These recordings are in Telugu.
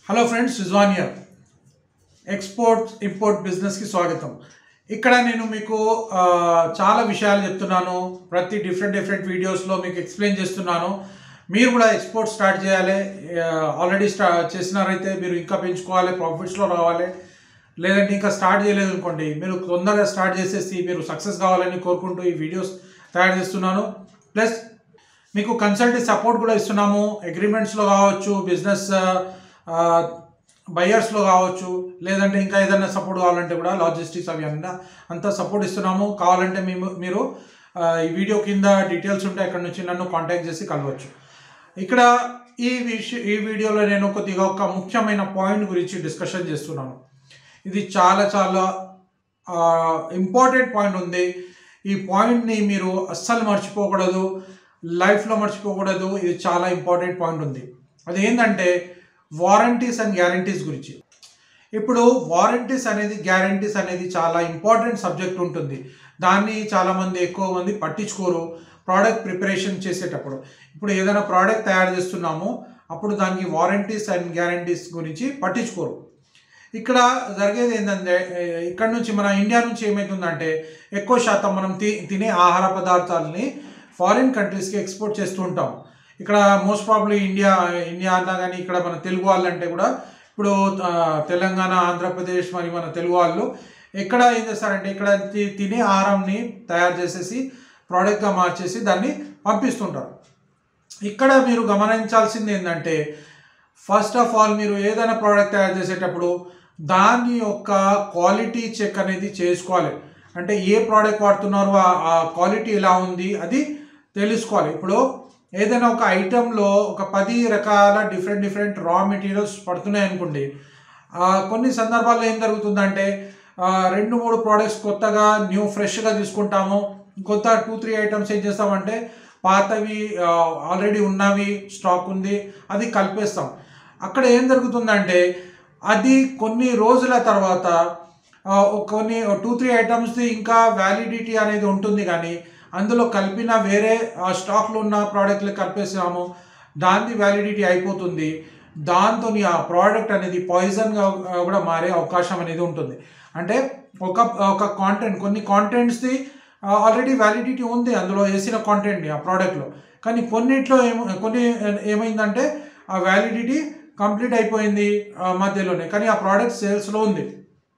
hello friends Rizwania export import బిజినెస్కి స్వాగతం ఇక్కడ నేను మీకు ఆ, చాలా విషయాలు చెప్తున్నాను ప్రతి డిఫరెంట్ డిఫరెంట్ వీడియోస్లో మీకు ఎక్స్ప్లెయిన్ చేస్తున్నాను మీరు కూడా ఎక్స్పోర్ట్ స్టార్ట్ చేయాలి ఆల్రెడీ స్టా చేసినారైతే మీరు ఇంకా పెంచుకోవాలి ప్రాఫిట్స్లో రావాలి లేదంటే ఇంకా స్టార్ట్ చేయలేదు అనుకోండి మీరు తొందరగా స్టార్ట్ చేసేసి మీరు సక్సెస్ కావాలని కోరుకుంటూ ఈ వీడియోస్ తయారు చేస్తున్నాను ప్లస్ మీకు కన్సల్టీ సపోర్ట్ కూడా ఇస్తున్నాము అగ్రిమెంట్స్లో కావచ్చు బిజినెస్ బయర్స్లో కావచ్చు లేదంటే ఇంకా ఏదైనా సపోర్ట్ కావాలంటే కూడా లాజిస్టిక్స్ అవి అన్న అంతా సపోర్ట్ ఇస్తున్నాము కావాలంటే మేము మీరు ఆ, ఈ వీడియో కింద డీటెయిల్స్ ఉంటే అక్కడ నుంచి నన్ను కాంటాక్ట్ చేసి కలవచ్చు ఇక్కడ ఈ విషయ ఈ వీడియోలో నేను కొద్దిగా ఒక ముఖ్యమైన పాయింట్ గురించి డిస్కషన్ చేస్తున్నాను ఇది చాలా చాలా ఇంపార్టెంట్ పాయింట్ ఉంది ఈ పాయింట్ని మీరు అస్సలు మర్చిపోకూడదు లైఫ్లో మర్చిపోకూడదు ఇది చాలా ఇంపార్టెంట్ పాయింట్ ఉంది అది ఏంటంటే వారంటీస్ అండ్ గ్యారంటీస్ గురించి ఇప్పుడు వారంటీస్ అనేది గ్యారంటీస్ అనేది చాలా ఇంపార్టెంట్ సబ్జెక్ట్ ఉంటుంది దాన్ని చాలామంది ఎక్కువ మంది పట్టించుకోరు ప్రోడక్ట్ ప్రిపరేషన్ చేసేటప్పుడు ఇప్పుడు ఏదైనా ప్రోడక్ట్ తయారు చేస్తున్నామో అప్పుడు దానికి వారంటీస్ అండ్ గ్యారంటీస్ గురించి పట్టించుకోరు ఇక్కడ జరిగేది ఏంటంటే ఏ, ఇక్కడ నుంచి మన ఇండియా నుంచి ఏమవుతుందంటే ఎక్కువ శాతం మనం తి తినే ఆహార పదార్థాలని ఫారిన్ కంట్రీస్కి ఎక్స్పోర్ట్ చేస్తూ ఉంటాం ఇక్కడ మోస్ట్ ప్రాబ్లీ ఇండియా ఇండియా అన్నా కానీ ఇక్కడ మన తెలుగు వాళ్ళంటే కూడా ఇప్పుడు ఆ, తెలంగాణ ఆంధ్రప్రదేశ్ మరి మన తెలుగు వాళ్ళు ఎక్కడ ఏం చేస్తారంటే ఇక్కడ తి- తినే ఆహారంని తయారు చేసేసి ప్రోడక్ట్గా మార్చేసి దాన్ని పంపిస్తుంటారు ఇక్కడ మీరు గమనించాల్సింది ఏంటంటే ఫస్ట్ ఆఫ్ ఆల్ మీరు ఏదైనా ప్రోడక్ట్ తయారు చేసేటప్పుడు దాని యొక్క క్వాలిటీ చెక్ అనేది చేసుకోవాలి అంటే ఏ ప్రోడక్ట్ వాడుతున్నారో ఆ- ఆ క్వాలిటీ ఎలా ఉంది అది తెలుసుకోవాలి ఇప్పుడు ఏదైనా ఒక ఐటెంలో ఒక పది రకాల డిఫరెంట్ డిఫరెంట్ రా మెటీరియల్స్ పడుతున్నాయి అనుకోండి ఆ, కొన్ని సందర్భాల్లో ఏం జరుగుతుందంటే ఆ, రెండు మూడు ప్రోడక్ట్స్ కొత్తగా న్యూ ఫ్రెష్గా తీసుకుంటాము కొత్త టూ త్రీ ఐటమ్స్ ఏం చేస్తామంటే పాతవి ఆల్రెడీ ఉన్నవి స్టాక్ ఉంది అది కలిపేస్తాం అక్కడ ఏం జరుగుతుందంటే అది కొన్ని రోజుల తర్వాత ఆ, ఒక కొన్ని టూ త్రీ ఐటమ్స్ది ఇంకా వ్యాలిడిటీ అనేది ఉంటుంది కానీ అందులో కలిపిన వేరే ఆ స్టాక్లో ఉన్న ప్రోడక్ట్లు కలిపేసాము దాని వ్యాలిడిటీ అయిపోతుంది దాంతో ఆ ప్రోడక్ట్ అనేది పాయిజన్గా కూడా మారే అవకాశం అనేది ఉంటుంది అంటే ఒక ఒక కాంటెంట్ కొన్ని కాంటెంట్స్ది ఆల్రెడీ వ్యాలిడిటీ ఉంది అందులో వేసిన కాంటెంట్ని ఆ ప్రోడక్ట్లో కానీ కొన్నిట్లో ఏమో కొన్ని ఏమైందంటే ఆ వ్యాలిడిటీ కంప్లీట్ అయిపోయింది ఆ మధ్యలోనే కానీ ఆ ప్రోడక్ట్ సేల్స్లో ఉంది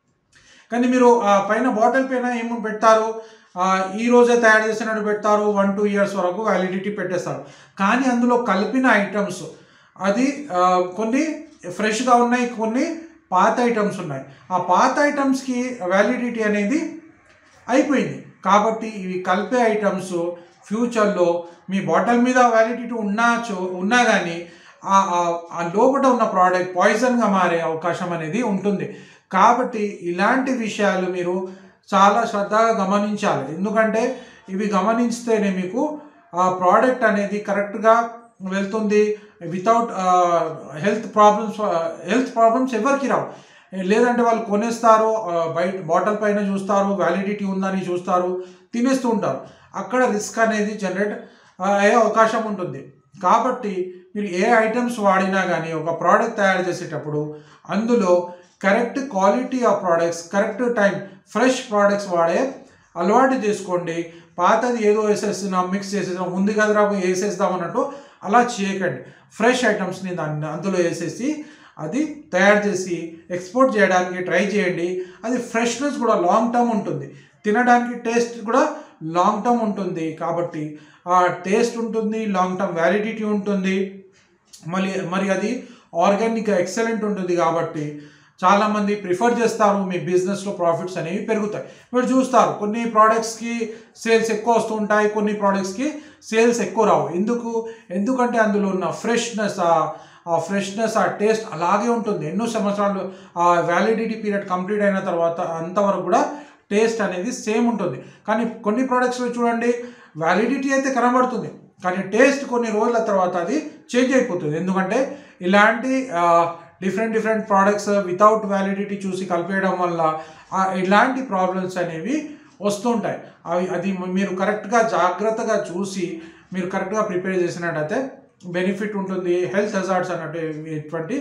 కానీ మీరు ఆ పైన బాటిల్ పైన ఏమో పెడతారు ఆ, ఈ రోజే తయారు చేసినట్టు పెడతారు వన్ టూ ఇయర్స్ వరకు వ్యాలిడిటీ పెట్టేస్తారు కానీ అందులో కలిపిన ఐటమ్స్ అది ఆ, కొన్ని ఫ్రెష్గా ఉన్నాయి కొన్ని పాత ఐటమ్స్ ఉన్నాయి ఆ పాత ఐటమ్స్కి వ్యాలిడిటీ అనేది అయిపోయింది కాబట్టి ఇవి కలిపే ఐటమ్స్ ఫ్యూచర్లో మీ బాటిల్ మీద వ్యాలిడిటీ ఉన్నా చో ఉన్నా కానీ ఆ ఆ- ఆ లోపల ఉన్న ప్రోడక్ట్ పాయిజన్గా మారే అవకాశం అనేది ఉంటుంది కాబట్టి ఇలాంటి విషయాలు మీరు చాలా శ్రద్ధగా గమనించాలి ఎందుకంటే ఇవి గమనిస్తేనే మీకు ఆ ప్రోడక్ట్ అనేది కరెక్ట్గా వెళ్తుంది without health problems health problems ఎవరికి రావు లేదంటే వాళ్ళు కొనేస్తారు ఆ, బయట బాటిల్ పైన చూస్తారు వ్యాలిడిటీ ఉందని చూస్తారు తినేస్తూ ఉంటారు అక్కడ రిస్క్ అనేది జనరేట్ అయ్యే అవకాశం ఉంటుంది కాబట్టి మీరు ఏ ఐటమ్స్ వాడినా కానీ ఒక ప్రోడక్ట్ తయారు చేసేటప్పుడు అందులో correct quality of products correct time fresh products వాడే అలవాటు చేసుకోండి పాతది ఏదో వేసేస్తున్నాం మిక్స్ చేసేసాం ఉంది కదరా వేసేద్దాం అన్నట్టు అలా చేయకండి ఫ్రెష్ ఐటమ్స్ని దాన్ని అందులో వేసేసి అది తయారు చేసి ఎక్స్పోర్ట్ చేయడానికి ట్రై చేయండి అది ఫ్రెష్నెస్ కూడా లాంగ్ టర్మ్ ఉంటుంది తినడానికి టేస్ట్ కూడా లాంగ్ టర్మ్ ఉంటుంది కాబట్టి ఆ టేస్ట్ ఉంటుంది లాంగ్ టర్మ్ వ్యాలిడిటీ ఉంటుంది మళ్ళీ మరి అది ఆర్గానిక్ ఎక్సలెంట్ ఉంటుంది కాబట్టి చాలామంది ప్రిఫర్ చేస్తారు మీ బిజినెస్లో ప్రాఫిట్స్ అనేవి పెరుగుతాయి మీరు చూస్తారు కొన్ని ప్రోడక్ట్స్కి సేల్స్ ఎక్కువ వస్తూ ఉంటాయి కొన్ని ప్రోడక్ట్స్కి సేల్స్ ఎక్కువ రావు ఎందుకు ఎందుకంటే అందులో ఉన్న ఫ్రెష్నెస్ ఆ ఫ్రెష్నెస్ ఆ టేస్ట్ అలాగే ఉంటుంది ఎన్నో సంవత్సరాలు ఆ వ్యాలిడిటీ పీరియడ్ కంప్లీట్ అయిన తర్వాత అంతవరకు కూడా టేస్ట్ అనేది సేమ్ ఉంటుంది కానీ కొన్ని ప్రోడక్ట్స్లో చూడండి వ్యాలిడిటీ అయితే కనబడుతుంది కానీ టేస్ట్ కొన్ని రోజుల తర్వాత అది చేంజ్ అయిపోతుంది ఎందుకంటే ఇలాంటి different different products without validity చూసి కలిపేయడం వల్ల ఆ, ఇలాంటి ప్రాబ్లమ్స్ అనేవి వస్తుంటాయి అవి అది మీరు కరెక్ట్గా జాగ్రత్తగా చూసి మీరు కరెక్ట్గా ప్రిపేర్ చేసినట్టయితే బెనిఫిట్ ఉంటుంది హెల్త్ హెజార్డ్స్ అన్నట్టు ఇటువంటి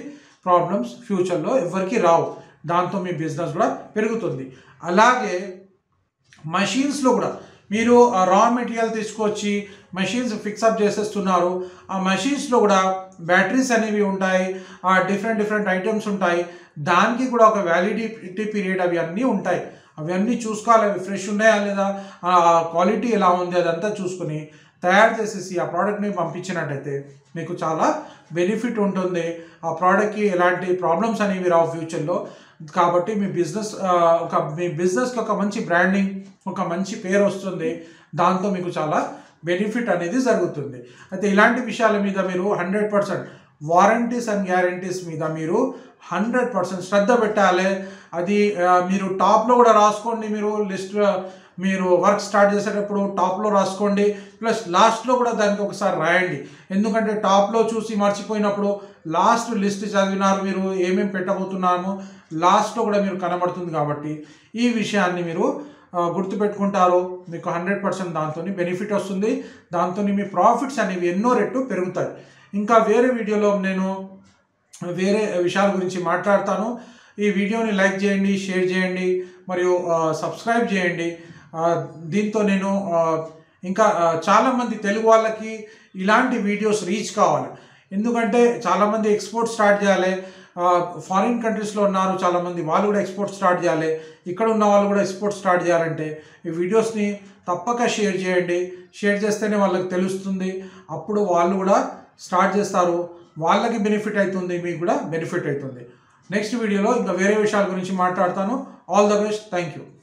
ప్రాబ్లమ్స్ ఫ్యూచర్లో ఎవరికి రావు దాంతో మీ బిజినెస్ కూడా పెరుగుతుంది అలాగే మషీన్స్లో కూడా మీరు ఆ రా మెటీరియల్ తీసుకొచ్చి మషీన్స్ ఫిక్సప్ చేసేస్తున్నారు ఆ మషీన్స్లో కూడా బ్యాటరీస్ అనేవి ఉంటాయి ఆ డిఫరెంట్ డిఫరెంట్ ఐటమ్స్ ఉంటాయి దానికి కూడా ఒక వ్యాలిడిటీ పీరియడ్ అవి అన్నీ ఉంటాయి అవి అన్నీ చూసుకోవాలి అవి ఫ్రెష్ ఉన్నాయా లేదా ఆ క్వాలిటీ ఎలా ఉంది అదంతా చూసుకుని తయారు చేసేసి ఆ ప్రోడక్ట్ని పంపించినట్టయితే మీకు చాలా బెనిఫిట్ ఉంటుంది ఆ ప్రోడక్ట్కి ఎలాంటి ప్రాబ్లమ్స్ అనేవి రావు ఫ్యూచర్లో కాబట్టి మీ బిజినెస్ ఆ, ఒక మీ బిజినెస్కి ఒక మంచి బ్రాండింగ్ ఒక మంచి పేరు వస్తుంది దాంతో మీకు చాలా బెనిఫిట్ అనేది జరుగుతుంది అయితే ఇలాంటి విషయాల మీద మీరు hundred percent warranties and guarantees మీద మీరు హండ్రెడ్ పర్సెంట్ శ్రద్ధ పెట్టాలి అది ఆ, మీరు టాప్లో కూడా రాసుకోండి మీరు లిస్ట్ మీరు వర్క్ స్టార్ట్ చేసేటప్పుడు టాప్లో రాసుకోండి ప్లస్ లాస్ట్లో కూడా దానికి ఒకసారి రాయండి ఎందుకంటే టాప్లో చూసి మర్చిపోయినప్పుడు లాస్ట్ లిస్ట్ చదివినారు మీరు ఏమేమి పెట్టబోతున్నామో లాస్ట్లో కూడా మీరు కనబడుతుంది కాబట్టి ఈ విషయాన్ని మీరు ఆ, గుర్తుపెట్టుకుంటారు మీకు హండ్రెడ్ పర్సెంట్ దాంతో బెనిఫిట్ వస్తుంది దాంతో మీ ప్రాఫిట్స్ అనేవి ఎన్నో రెట్లు పెరుగుతాయి ఇంకా వేరే వీడియోలో నేను వేరే విషయాల గురించి మాట్లాడతాను ఈ వీడియోని లైక్ చేయండి షేర్ చేయండి మరియు ఆ, సబ్స్క్రైబ్ చేయండి ఆ, దీంతో నేను ఆ, ఇంకా ఆ, చాలామంది తెలుగు వాళ్ళకి ఇలాంటి వీడియోస్ రీచ్ కావాలి ఎందుకంటే చాలామంది ఎక్స్పోర్ట్ స్టార్ట్ చేయాలి ఫారిన్ కంట్రీస్లో ఉన్నారు చాలామంది వాళ్ళు కూడా ఎక్స్పోర్ట్ స్టార్ట్ చేయాలి ఇక్కడ ఉన్న వాళ్ళు కూడా ఎక్స్పోర్ట్ స్టార్ట్ చేయాలంటే ఈ వీడియోస్ని తప్పక షేర్ చేయండి షేర్ చేస్తేనే వాళ్ళకి తెలుస్తుంది అప్పుడు వాళ్ళు కూడా స్టార్ట్ చేస్తారు వాళ్ళకి బెనిఫిట్ అవుతుంది మీకు కూడా బెనిఫిట్ అవుతుంది నెక్స్ట్ వీడియోలో ఇంకా వేరే విషయాల గురించి మాట్లాడతాను all the best thank you